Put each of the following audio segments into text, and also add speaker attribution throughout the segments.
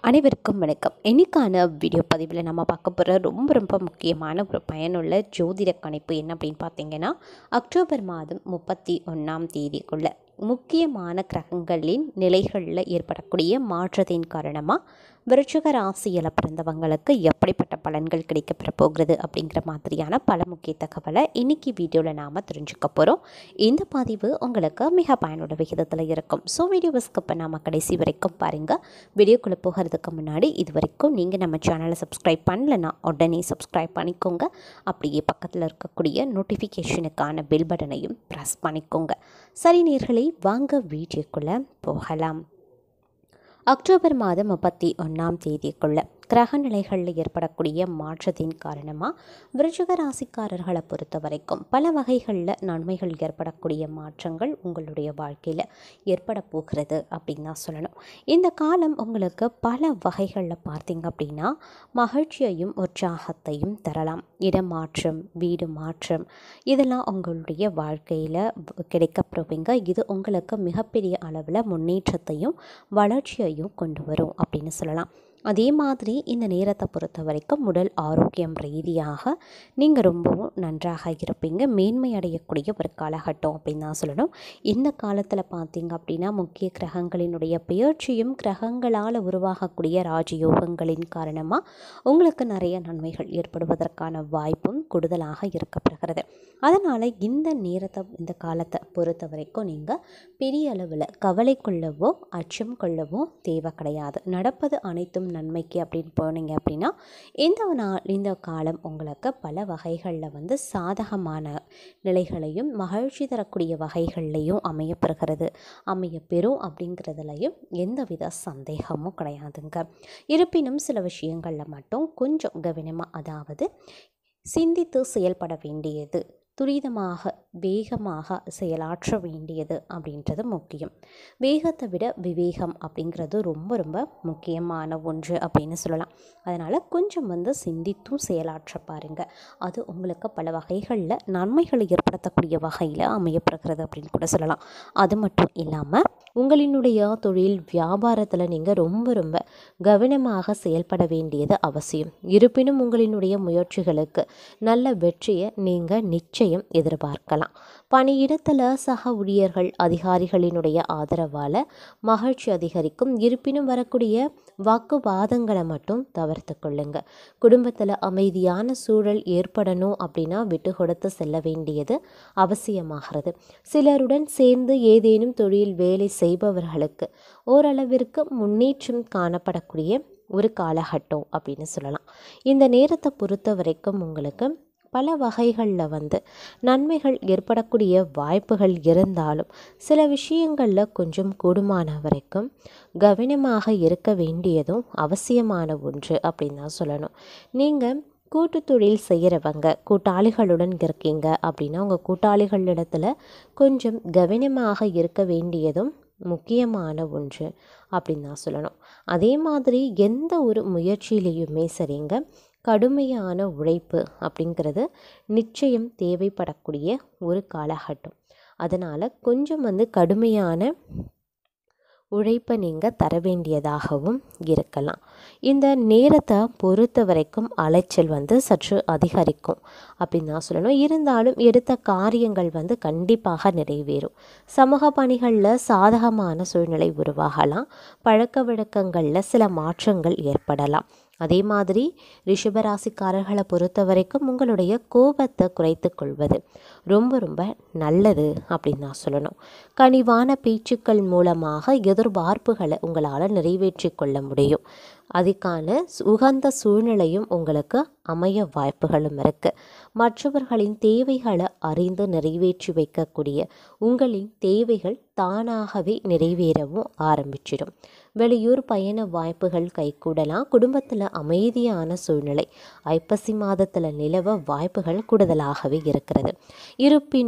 Speaker 1: அனைவருக்கும் வணக்கம் இன்னைக்கான வீடியோ பதிவில் நம்ம பார்க்க போகிற ரொம்ப ரொம்ப முக்கியமான ஒரு பயனுள்ள ஜோதிட கணிப்பு என்ன அப்படின்னு பார்த்தீங்கன்னா அக்டோபர் மாதம் முப்பத்தி ஒன்றாம் தேதிக்குள்ள முக்கியமான கிரகங்களின் நிலைகளில் ஏற்படக்கூடிய மாற்றத்தின் காரணமாக விருச்சிக ராசியில் பிறந்தவங்களுக்கு எப்படிப்பட்ட பலன்கள் கிடைக்கப்பெற போகிறது அப்படிங்கிற மாதிரியான பல முக்கிய தகவலை இன்னைக்கு வீடியோவில் நாம் தெரிஞ்சுக்க போகிறோம் இந்த பதிவு உங்களுக்கு மிக பயனுள்ள விகிதத்தில் இருக்கும் ஸோ வீடியோவை ஸ்கிப் பண்ணாமல் கடைசி வரைக்கும் பாருங்கள் வீடியோக்குள்ளே போகிறதுக்கு முன்னாடி இது வரைக்கும் நீங்கள் நம்ம சேனலை சப்ஸ்கிரைப் பண்ணலைன்னா உடனே சப்ஸ்கிரைப் பண்ணிக்கோங்க அப்படியே பக்கத்தில் இருக்கக்கூடிய நோட்டிஃபிகேஷனுக்கான பெல் பட்டனையும் ப்ரெஸ் பண்ணிக்கோங்க சரி நேர்களை வாங்க வீடியோக்குள்ளே போகலாம் அக்டோபர் மாதம் முப்பத்தி ஒன்றாம் தேதிக்குள்ள கிரக நிலைகளில் ஏற்படக்கூடிய மாற்றத்தின் காரணமாக விருச்சிக ராசிக்காரர்களை பொறுத்த வரைக்கும் பல வகைகளில் நன்மைகள் ஏற்படக்கூடிய மாற்றங்கள் உங்களுடைய வாழ்க்கையில் ஏற்பட போகிறது அப்படின்னு தான் சொல்லணும் இந்த காலம் உங்களுக்கு பல வகைகளில் பார்த்தீங்க அப்படின்னா மகிழ்ச்சியையும் உற்சாகத்தையும் தரலாம் இடமாற்றம் வீடு மாற்றம் இதெல்லாம் உங்களுடைய வாழ்க்கையில் கிடைக்கப்பெறுவீங்க இது உங்களுக்கு மிகப்பெரிய அளவில் முன்னேற்றத்தையும் வளர்ச்சியையும் கொண்டு வரும் அப்படின்னு சொல்லலாம் அதே மாதிரி இந்த நேரத்தை பொறுத்த வரைக்கும் உடல் ஆரோக்கியம் ரீதியாக நீங்கள் ரொம்பவும் நன்றாக இருப்பீங்க மேன்மை அடையக்கூடிய ஒரு காலகட்டம் அப்படின்னு தான் சொல்லணும் இந்த காலத்தில் பார்த்தீங்க அப்படின்னா முக்கிய கிரகங்களினுடைய பெயர்ச்சியும் கிரகங்களால் உருவாகக்கூடிய ராஜயோகங்களின் காரணமாக உங்களுக்கு நிறைய நன்மைகள் ஏற்படுவதற்கான வாய்ப்பும் கூடுதலாக இருக்கப்படுகிறது அதனால் இந்த நேரத்தை இந்த காலத்தை பொறுத்த வரைக்கும் நீங்கள் பெரிய அளவில் கவலை கொள்ளவோ அச்சம் கொள்ளவோ தேவை கிடையாது நடப்பது அனைத்தும் நன்மைக்கு அப்படின்னு போனீங்க அப்படின்னா இந்த நாள் இந்த காலம் உங்களுக்கு பல வகைகளில் வந்து சாதகமான நிலைகளையும் மகிழ்ச்சி தரக்கூடிய வகைகள்லையும் அமையப்பெறுகிறது அமையப்பெறும் அப்படிங்கிறதுலையும் எந்தவித சந்தேகமும் கிடையாதுங்க இருப்பினும் சில விஷயங்களில் மட்டும் கொஞ்சம் கவனமாக அதாவது சிந்தித்து செயல்பட வேண்டியது துரிதமாக வேகமாக செயலாற்ற வேண்டியது அப்படின்றது முக்கியம் வேகத்தை விட விவேகம் அப்படிங்கிறது ரொம்ப ரொம்ப முக்கியமான ஒன்று அப்படின்னு சொல்லலாம் அதனால் கொஞ்சம் வந்து சிந்தித்தும் செயலாற்ற பாருங்கள் அது உங்களுக்கு பல வகைகளில் நன்மைகளை ஏற்படுத்தக்கூடிய வகையில் அமையப்படுகிறது அப்படின்னு கூட சொல்லலாம் அது மட்டும் இல்லாமல் உங்களினுடைய தொழில் வியாபாரத்தில் நீங்கள் ரொம்ப ரொம்ப கவனமாக செயல்பட வேண்டியது அவசியம் இருப்பினும் உங்களினுடைய முயற்சிகளுக்கு நல்ல வெற்றியை நீங்கள் நிச்சயம் எதிர்பார்க்கலாம் பணியிடத்தில் சக ஊழியர்கள் அதிகாரிகளினுடைய ஆதரவால் மகிழ்ச்சி அதிகரிக்கும் இருப்பினும் வரக்கூடிய வாக்குவாதங்களை மட்டும் தவிர்த்து கொள்ளுங்க குடும்பத்தில் அமைதியான சூழல் ஏற்படணும் அப்படின்னா விட்டு கொடுத்து செல்ல வேண்டியது அவசியமாகிறது சிலருடன் சேர்ந்து ஏதேனும் தொழில் வேலை செய்பவர்களுக்கு ஓரளவிற்கு முன்னேற்றம் காணப்படக்கூடிய ஒரு காலகட்டம் அப்படின்னு சொல்லலாம் இந்த நேரத்தை பொறுத்த வரைக்கும் உங்களுக்கு பல வகைகளில் வந்து நன்மைகள் ஏற்படக்கூடிய வாய்ப்புகள் இருந்தாலும் சில விஷயங்களில் கொஞ்சம் கூடுமான வரைக்கும் கவனமாக இருக்க வேண்டியதும் அவசியமான ஒன்று அப்படின்னு தான் சொல்லணும் நீங்கள் கூட்டு தொழில் செய்கிறவங்க கூட்டாளிகளுடன் இருக்கீங்க அப்படின்னா உங்கள் கூட்டாளிகளிடத்தில் கொஞ்சம் கவனமாக இருக்க வேண்டியதும் முக்கியமான ஒன்று அப்படின்னு தான் சொல்லணும் அதே மாதிரி எந்த ஒரு முயற்சியிலையுமே சரிங்க கடுமையான உழைப்பு அப்படிங்கிறது நிச்சயம் தேவைப்படக்கூடிய ஒரு காலகட்டம் அதனால் கொஞ்சம் வந்து கடுமையான உழைப்பை நீங்கள் தர வேண்டியதாகவும் இருக்கலாம் இந்த நேரத்தை பொறுத்த வரைக்கும் அலைச்சல் வந்து சற்று அதிகரிக்கும் அப்படின்னு தான் சொல்லணும் இருந்தாலும் எடுத்த காரியங்கள் வந்து கண்டிப்பாக நிறைவேறும் சமூக பணிகளில் சாதகமான சூழ்நிலை உருவாகலாம் பழக்க வழக்கங்களில் சில மாற்றங்கள் ஏற்படலாம் அதே மாதிரி ரிஷபராசிக்காரர்களை பொறுத்த வரைக்கும் உங்களுடைய கோபத்தை குறைத்து கொள்வது ரொம்ப ரொம்ப நல்லது அப்படின்னு நான் சொல்லணும் கனிவான பேச்சுக்கள் மூலமாக எதிர்பார்ப்புகளை உங்களால் நிறைவேற்றி கொள்ள முடியும் அதுக்கான உகந்த சூழ்நிலையும் உங்களுக்கு அமைய வாய்ப்புகளும் இருக்குது மற்றவர்களின் தேவைகளை அறிந்து நிறைவேற்றி வைக்கக்கூடிய உங்களின் தேவைகள் தானாகவே நிறைவேறவும் ஆரம்பிச்சிடும் வெளியூர் பயண வாய்ப்புகள் கைகூடலாம் குடும்பத்தில் அமைதியான சூழ்நிலை ஐப்பசி மாதத்தில் நிலவ வாய்ப்புகள் கூடுதலாகவே இருக்கிறது இருப்பினும்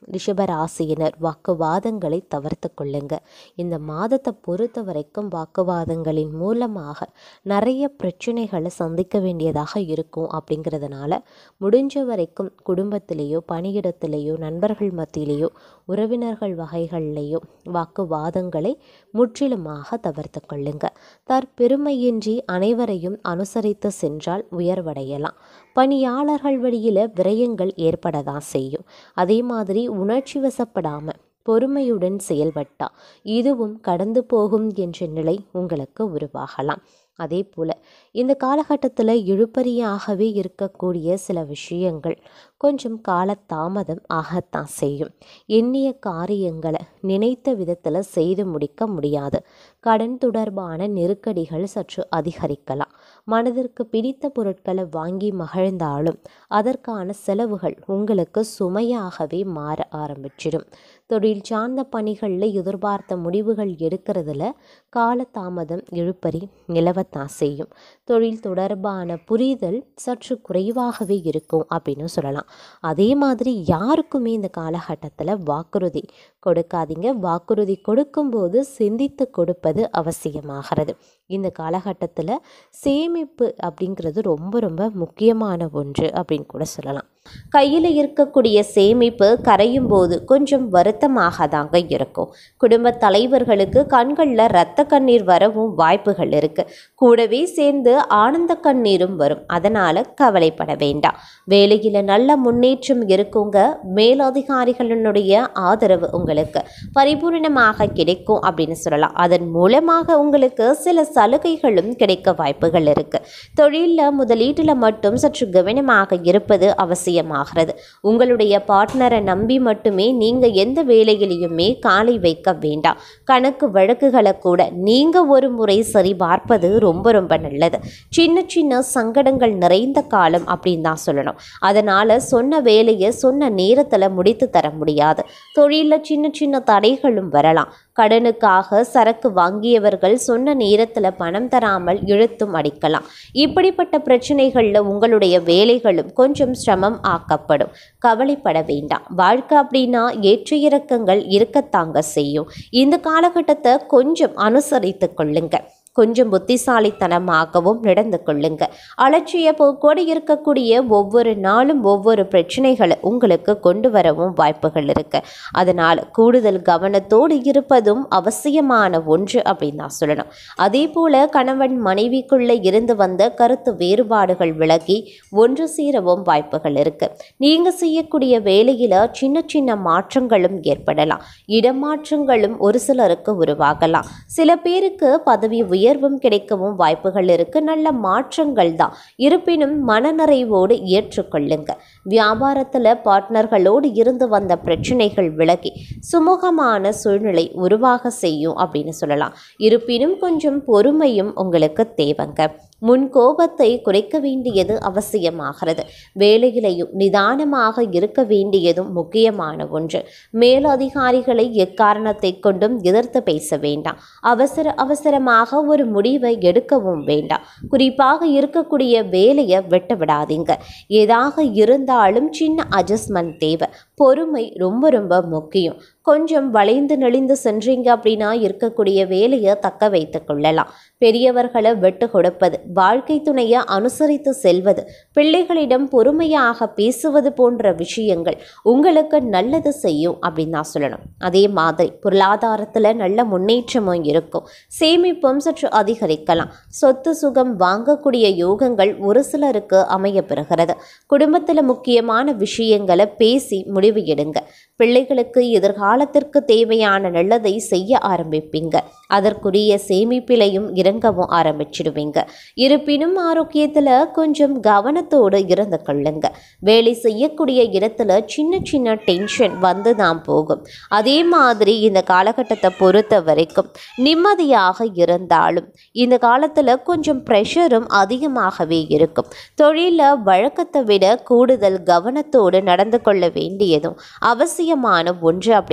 Speaker 1: ரிஷபராசியினர் வாக்குவாதங்களை தவிர்த்து கொள்ளுங்க இந்த மாதத்தை பொறுத்த வரைக்கும் வாக்குவாதங்களின் மூலமாக நிறைய பிரச்சனைகளை சந்திக்க வேண்டியதாக இருக்கும் அப்படிங்கிறதுனால முடிஞ்ச வரைக்கும் குடும்பத்திலேயோ பணியிடத்திலேயோ நண்பர்கள் மத்தியிலேயோ உறவினர்கள் வகைகள்லேயோ வாக்குவாதங்களை முற்றிலுமாக தவிர்த்து கொள்ளுங்க தற்பெருமையின்றி அனைவரையும் அனுசரித்து சென்றால் உயர்வடையலாம் பணியாளர்கள் வழியில் விரயங்கள் ஏற்பட தான் செய்யும் அதே மாதிரி உணர்ச்சி வசப்படாமல் பொறுமையுடன் செயல்பட்டா இதுவும் கடந்து போகும் என்ற நிலை உங்களுக்கு உருவாகலாம் அதே போல் இந்த காலகட்டத்தில் இழுபறியாகவே இருக்கக்கூடிய சில விஷயங்கள் கொஞ்சம் காலதாமதம் ஆகத்தான் செய்யும் எண்ணிய காரியங்களை நினைத்த விதத்தில் செய்து முடிக்க முடியாது கடன் தொடர்பான நெருக்கடிகள் சற்று அதிகரிக்கலாம் மனதிற்கு பிடித்த பொருட்களை வாங்கி மகிழ்ந்தாலும் அதற்கான செலவுகள் உங்களுக்கு சுமையாகவே மாற ஆரம்பிச்சிடும் தொழில் சார்ந்த பணிகளில் எதிர்பார்த்த முடிவுகள் எடுக்கிறதுல காலதாமதம் இழுப்பறி நிலவத்தான் செய்யும் தொழில் தொடர்பான புரிதல் சற்று குறைவாகவே இருக்கும் அப்படின்னு சொல்லலாம் அதே மாதிரி யாருக்குமே இந்த காலகட்டத்தில் வாக்குறுதி கொடுக்காதீங்க வாக்குறுதி கொடுக்கும்போது சிந்தித்து கொடுப்பது அவசியமாகிறது இந்த காலகட்டத்தில் சேமிப்பு அப்படிங்கிறது ரொம்ப ரொம்ப முக்கியமான ஒன்று அப்படின்னு கூட சொல்லலாம் கையில் இருக்கக்கூடிய சேமிப்பு கரையும் போது கொஞ்சம் வருத்தமாக தாங்க இருக்கும் குடும்ப தலைவர்களுக்கு கண்களில் இரத்த கண்ணீர் வரவும் வாய்ப்புகள் இருக்கு கூடவே சேர்ந்து ஆனந்த கண்ணீரும் வரும் அதனால கவலைப்பட வேண்டாம் வேலையில் நல்ல முன்னேற்றம் இருக்குங்க மேலதிகாரிகளினுடைய ஆதரவு உங்களுக்கு பரிபூர்ணமாக கிடைக்கும் அப்படின்னு சொல்லலாம் அதன் மூலமாக உங்களுக்கு சில சலுகைகளும் கிடைக்க வாய்ப்புகள் இருக்கு தொழிலில் முதலீட்டில் மட்டும் சற்று கவனமாக இருப்பது அவசியமாகிறது உங்களுடைய பார்ட்னரை நம்பி மட்டுமே நீங்கள் எந்த வேலையிலையுமே காலை வைக்க வேண்டாம் கணக்கு வழக்குகளை கூட நீங்கள் ஒரு முறை சரி பார்ப்பது ரொம்ப ரொம்ப நல்லது சின்ன சின்ன சங்கடங்கள் நிறைந்த காலம் அப்படின்னு தான் சொல்லணும் அதனால் சொன்ன வேலையை சொன்ன நேரத்தில் முடித்து தர முடியாது தொழிலில் சின்ன சின்ன தடைகளும் வரலாம் கடனுக்காக சரக்கு வாங்கியவர்கள் சொன்ன நேரத்தில் பணம் தராமல் இழுத்தும் அடிக்கலாம் இப்படிப்பட்ட பிரச்சனைகளில் உங்களுடைய வேலைகளும் கொஞ்சம் சிரமம் ஆக்கப்படும் கவலைப்பட வேண்டாம் வாழ்க்கை அப்படின்னா ஏற்ற இறக்கங்கள் இருக்கத்தாங்க செய்யும் இந்த காலகட்டத்தை கொஞ்சம் அனுசரித்து கொள்ளுங்க கொஞ்சம் புத்திசாலித்தனமாகவும் நடந்து கொள்ளுங்க அலட்சிய போக்கோடு இருக்கக்கூடிய ஒவ்வொரு நாளும் ஒவ்வொரு பிரச்சனைகளை உங்களுக்கு கொண்டு வரவும் வாய்ப்புகள் இருக்கு அதனால் கூடுதல் கவனத்தோடு இருப்பதும் அவசியமான ஒன்று அப்படின்னு நான் சொல்லணும் அதே போல கணவன் மனைவிக்குள்ள இருந்து வந்த கருத்து வேறுபாடுகள் விலகி ஒன்று சேரவும் வாய்ப்புகள் இருக்கு நீங்க செய்யக்கூடிய வேலையில சின்ன சின்ன மாற்றங்களும் ஏற்படலாம் இடமாற்றங்களும் ஒரு சிலருக்கு உருவாகலாம் சில பேருக்கு பதவி உயர்வும் கிடைக்கவும் வாய்ப்புகள் இருக்கு நல்ல மாற்றங்கள் தான் இருப்பினும் மனநிறைவோடு ஏற்றுக்கொள்ளுங்க வியாபாரத்தில் பார்ட்னர்களோடு இருந்து வந்த பிரச்சனைகள் விலகி சுமூகமான சூழ்நிலை உருவாக செய்யும் அப்படின்னு சொல்லலாம் இருப்பினும் கொஞ்சம் பொறுமையும் உங்களுக்கு தேவைங்க முன் கோபத்தை குறைக்க வேண்டியது அவசியமாகிறது வேலையிலையும் நிதானமாக இருக்க வேண்டியதும் முக்கியமான ஒன்று மேலதிகாரிகளை எக்காரணத்தை கொண்டும் எதிர்த்து பேச வேண்டாம் அவசர அவசரமாக ஒரு முடிவை எடுக்கவும் வேண்டாம் குறிப்பாக இருக்கக்கூடிய வேலையை விட்டு விடாதீங்க ஏதாக இருந்தாலும் சின்ன அட்ஜஸ்ட்மெண்ட் தேவை பொறுமை ரொம்ப ரொம்ப முக்கியம் கொஞ்சம் வளைந்து நெளிந்து சென்றீங்க அப்படின்னா இருக்கக்கூடிய வேலையை தக்க வைத்து கொள்ளலாம் பெரியவர்களை விட்டு கொடுப்பது வாழ்க்கை துணையை அனுசரித்து செல்வது பிள்ளைகளிடம் பொறுமையாக பேசுவது போன்ற விஷயங்கள் உங்களுக்கு நல்லது செய்யும் அப்படின்னு நான் சொல்லணும் அதே மாதிரி பொருளாதாரத்தில் நல்ல முன்னேற்றமும் இருக்கும் சேமிப்பும் சற்று அதிகரிக்கலாம் சொத்து சுகம் வாங்கக்கூடிய யோகங்கள் ஒரு சிலருக்கு அமைய பெறுகிறது குடும்பத்தில் முக்கியமான விஷயங்களை பேசி முடிவு எடுங்க பிள்ளைகளுக்கு எதிர்காலத்திற்கு தேவையான நல்லதை செய்ய ஆரம்பிப்பீங்க அதற்குரிய சேமிப்பிலையும் இறங்கவும் ஆரம்பிச்சிடுவீங்க இருப்பினும் ஆரோக்கியத்தில் கொஞ்சம் கவனத்தோடு இருந்து கொள்ளுங்க வேலை செய்யக்கூடிய இடத்துல சின்ன சின்ன டென்ஷன் வந்து தான் போகும் அதே மாதிரி இந்த காலகட்டத்தை பொறுத்த வரைக்கும் நிம்மதியாக இருந்தாலும் இந்த காலத்தில் கொஞ்சம் ப்ரெஷரும் அதிகமாகவே இருக்கும் தொழிலில் வழக்கத்தை விட கூடுதல் கவனத்தோடு நடந்து கொள்ள வேண்டியதும் அவசியமான ஒன்று அப்படின்னு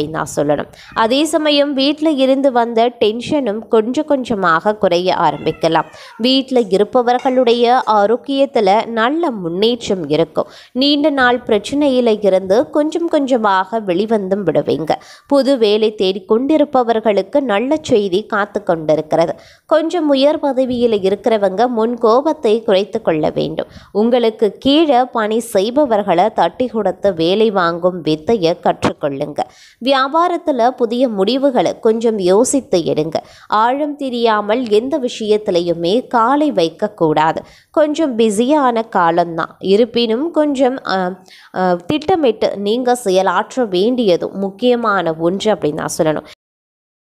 Speaker 1: அப்படின்னு தான் சொல்லணும் அதே சமயம் வீட்டில் இருந்து வந்த டென்ஷனும் கொஞ்சம் கொஞ்சமாக குறைய ஆரம்பிக்கலாம் வீட்டில் இருப்பவர்களுடைய ஆரோக்கியத்தில் நல்ல முன்னேற்றம் இருக்கும் நீண்ட நாள் பிரச்சனையில் இருந்து கொஞ்சம் கொஞ்சமாக வெளிவந்தும் விடுவீங்க புது வேலை தேடிக்கொண்டிருப்பவர்களுக்கு நல்ல செய்தி காத்து கொண்டிருக்கிறது கொஞ்சம் உயர் பதவியில் இருக்கிறவங்க முன் கோபத்தை குறைத்து கொள்ள வேண்டும் உங்களுக்கு கீழே பணி செய்பவர்களை தட்டி கொடுத்து வேலை வாங்கும் வித்தையை கற்றுக்கொள்ளுங்க வியாபாரத்தில் புதிய முடிவுகளை கொஞ்சம் யோசித்து எடுங்க ஆழம் தெரியாமல் எந்த விஷயத்திலையுமே காலை வைக்கக்கூடாது கொஞ்சம் பிஸியான காலம்தான் இருப்பினும் கொஞ்சம் அஹ், அஹ், திட்டமிட்டு நீங்கள் செயலாற்ற வேண்டியதும் முக்கியமான ஒன்று அப்படின்னு நான் சொல்லணும்